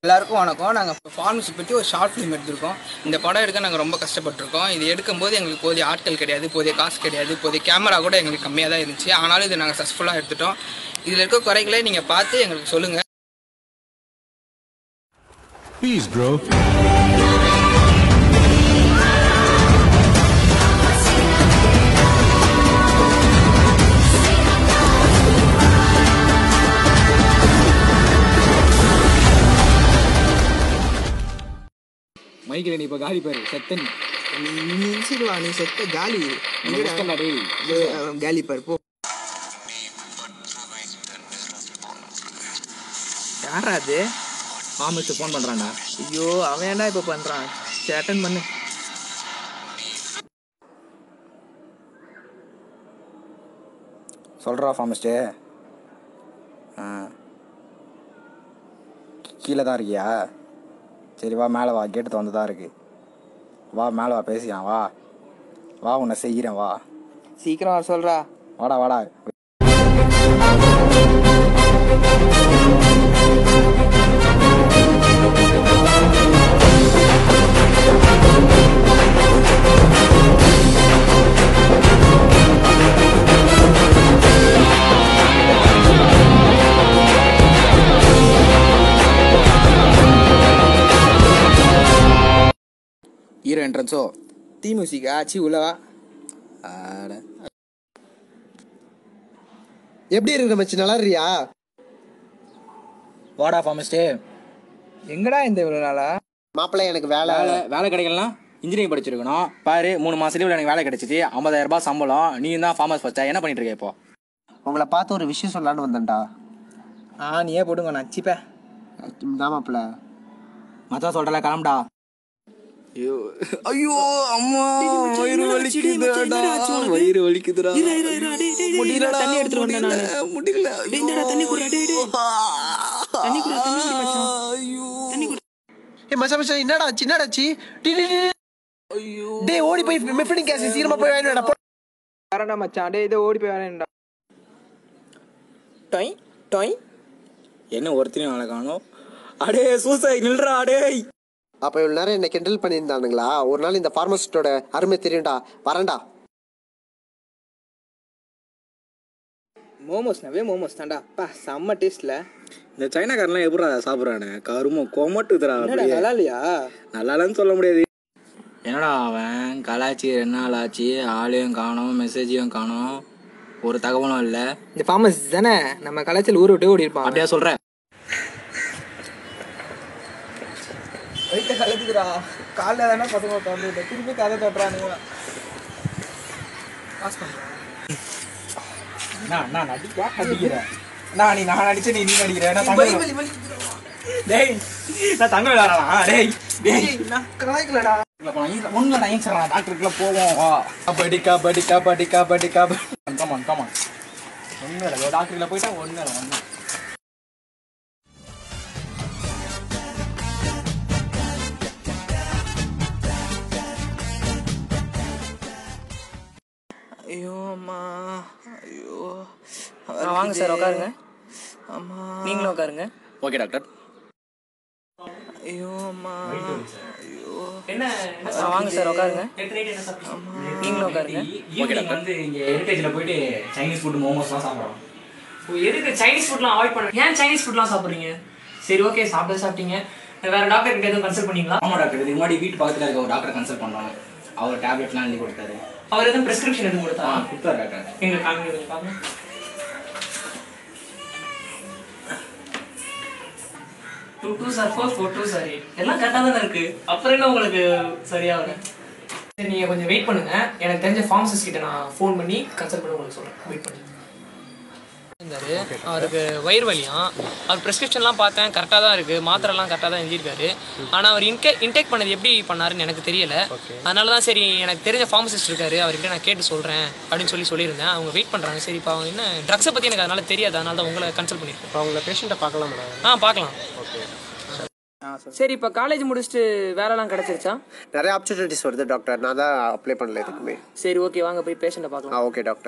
எல்லாருக்கும் வணக்கம் நாங்கள் ஃபார்மசி பற்றி ஒரு ஷார்ட் ஃபிலிம் எடுத்திருக்கோம் இந்த படம் எடுக்க நாங்கள் ரொம்ப கஷ்டப்பட்டிருக்கோம் இது எடுக்கும்போது எங்களுக்கு போதிய ஆட்கள் கிடையாது போதிய காசு கிடையாது போதிய கேமரா கூட எங்களுக்கு கம்மியாக தான் இருந்துச்சு ஆனாலும் இதை நாங்கள் சக்ஸஸ்ஃபுல்லாக எடுத்துட்டோம் இதில் இருக்க குறைகளை நீங்கள் பார்த்து எங்களுக்கு சொல்லுங்கள் Peace, bro. மைக்கில் நீ இப்போ காலி பாரு செத்தன் நினச்சிக்கலாம் நீ செத்த காலி டேய் காலி பாரு போ யாரா அது ஃபார்மஸ்ட்டு ஃபோன் பண்ணுறான்டா ஐயோ அவன் என்ன இப்போ பண்ணுறான் சரி அட்டன் பண்ணு சொல்கிறா ஃபார்மஸ்ட்டு ஆ கீழே தான் இருக்கியா சரி வா மேலே வா கேட்டு வந்து தான் இருக்கு வா மேலே வா பேசிக்கலாம் வா வா உன்னை செய்கிறேன் வா சீக்கிரம் வர சொல்கிறா வாடா வாடா ஹீரோ என்ட்ரன்ஸோ தீ மியூசிக்கா சி உள்ளவா ஆட எப்படி இருக்கிற மச்சி நல்லா இருக்கியா வாடா ஃபார்மஸ்ட்டு எங்கடா இந்த இவ்வளோ நாளா மாப்பிள்ளை எனக்கு வேலை வேலை வேலை கிடைக்கலாம் இன்ஜினியரிங் படிச்சிருக்கணும் பாரு மூணு மாசம் லீவில் எனக்கு வேலை கிடைச்சிச்சு ஐம்பதாயிரம் ரூபாய் சம்பளம் நீ தான் ஃபார்மஸ் ஃபஸ்ட்டா என்ன பண்ணிட்டு இருக்க இப்போ உங்களை பார்த்து ஒரு விஷயம் சொல்லலான்னு வந்தேன்டா ஆ நீயே போடுங்க நான் வச்சுப்பேன் நான் மாப்பிள்ள மச்சான் சொல்கிறல கிளம்புடா ஐயோ ஐயோ அம்மா வயிறு வலிக்குதுடா வயிறு வலிக்குதுடா முடியலடா தண்ணி எடுத்துட்டு வந்தேன் நான் முடியல டேய் தண்ணி குடுடா டேய் தண்ணி குடுடா தண்ணி குடுடா ஐயோ ஏ மச்சா மச்சா என்னடா ஆச்சு என்னடா ஆச்சு டேய், டேய், டேய். டேய் ஓடி போய் மெஃபினிங் கேஸ் சீக்கிரமா போய் வாங்கிட்டு வாடா. வரடா மச்சான் டேய் இதை ஓடி போய் வரேன்டா டொய் டொய் என்ன ஒருத்தனையும் ஆளை காணோம் அடே சூசை நில்றா அடேய் அப்ப இவ்வளவு நேரம் என்ன கிண்டல் பண்ணியிருந்தானுங்களா ஒரு நாள் இந்த பார்மசிஸ்டோட அருமை தெரியும்டா வரேன்டா மோமோஸ்னாவே மோமோஸ் தான்டா பா செம்ம டேஸ்ட்ல இந்த சைனாக்காரன்லாம் எப்படா சாப்பிட்றானு கரும கொமட்டுதுடா என்னடா நல்லா இல்லையா நல்லாலன்னு சொல்ல முடியாது என்னடா அவன் கலாச்சி ரெண்டு நாள் ஆச்சு ஆளையும் காணோம் மெசேஜையும் காணோம் ஒரு தகவலும் இல்லை இந்த ஃபார்மஸ் தானே நம்ம கலாச்சல் ஊரை விட்டு ஓடி இருப்பான் அப்படியா சொல்கிறேன் வயிற்ற கலக்குதுடா காலைல தானே பசங்க திறந்து திருப்பி கதை தட்டுறானுங்க பாஸ் பண்ணுறேன் நான் நான் நடிப்பா நடிக்கிறேன் நான் நீ நான் நடிச்ச நீ நீ நடிக்கிற நான் தங்க டேய் நான் தங்க விளையாடலாம் டேய் டேய் நான் கலாய்க்கலடா ஒன்றும் நான் சொல்கிறேன் டாக்டருக்குள்ள போவோம் வா கபடி கபடி கபடி கபடி கபடி கமான் கமான் ஒன்றும் இல்லை டாக்டருக்குள்ள போயிட்டா ஒன்றும் இல்லை ஒன்றும் ஐயோ அம்மா ஐயோ வாங்க சார் உட்காருங்க அம்மா நீங்களும் உட்காருங்க ஓகே டாக்டர் ஐயோ அம்மா ஐயோ என்ன வாங்க சார் உட்காருங்க நீங்களும் உட்காருங்க ஓகே டாக்டர் வந்து இங்கே ஹெரிட்டேஜில் போயிட்டு சைனீஸ் ஃபுட் மோமோஸ்லாம் சாப்பிட்றோம் ஓ, எதுக்கு சைனீஸ் ஃபுட்லாம் அவாய்ட் பண்ண ஏன் சைனீஸ் ஃபுட்லாம் சாப்பிட்றீங்க சரி ஓகே சாப்பிட சாப்பிட்டீங்க வேற டாக்டர் கிட்ட எதுவும் கன்சல்ட் பண்ணீங்களா ஆமாம் டாக்டர் இதுக்கு முன்னாடி வீட்டு பக்கத்தில் இருக்க ஒரு டாக்டர் கன்சல்ட் பண்ணோம் அவர் டேப்லெட்லாம் எழுதி கொடுத்தாரு அவர் எதுவும் பிரிஸ்கிரிப்ஷன் எதுவும் கொடுத்தா ஆ கொடுத்தாரு டாக்டர் எங்க காமிங்க கொஞ்சம் பாருங்க two two sir four four two sir எல்லாம் கரெக்டாக தானே இருக்கு அப்புறம் என்ன உங்களுக்கு சரியாகல சரி நீங்கள் கொஞ்சம் வெயிட் பண்ணுங்க எனக்கு தெரிஞ்ச ஃபார்மசிஸ்ட் கிட்ட நான் ஃபோன் பண்ணி கன்சல்ட் பண்ணி உங்களுக்கு சொல்கிறேன் வெயிட் பண்ணி இருந்தாரு அவருக்கு வயிறு வலியாம் அவர் ப்ரெஸ்கிரிப்ஷன்லாம் பார்த்தேன் கரெக்டாக தான் இருக்குது மாத்திரைலாம் கரெக்டாக தான் எழுதியிருக்காரு ஆனால் அவர் இன்டே இன்டேக் பண்ணது எப்படி பண்ணாருன்னு எனக்கு தெரியல அதனால தான் சரி எனக்கு தெரிஞ்ச ஃபார்மசிஸ்ட் இருக்காரு அவர்கிட்ட நான் கேட்டு சொல்கிறேன் அப்படின்னு சொல்லி சொல்லியிருந்தேன் அவங்க வெயிட் பண்ணுறாங்க சரி இப்போ அவங்க என்ன ட்ரக்ஸை பற்றி எனக்கு அதனால தெரியாது அதனால தான் உங்களை கன்சல்ட் பண்ணியிருக்கேன் அவங்கள பேஷண்ட்டை பார்க்கலாம் ஆ பார்க்கலாம் சரி இப்போ காலேஜ் முடிச்சுட்டு வேலைலாம் கிடச்சிருச்சா நிறைய ஆப்பர்ச்சுனிட்டிஸ் வருது டாக்டர் நான் தான் அப்ளை பண்ணல எதுக்குமே சரி ஓகே வாங்க போய் பேஷண்ட்டை பார்க்கலாம் ஆ ஓகே டாக்டர்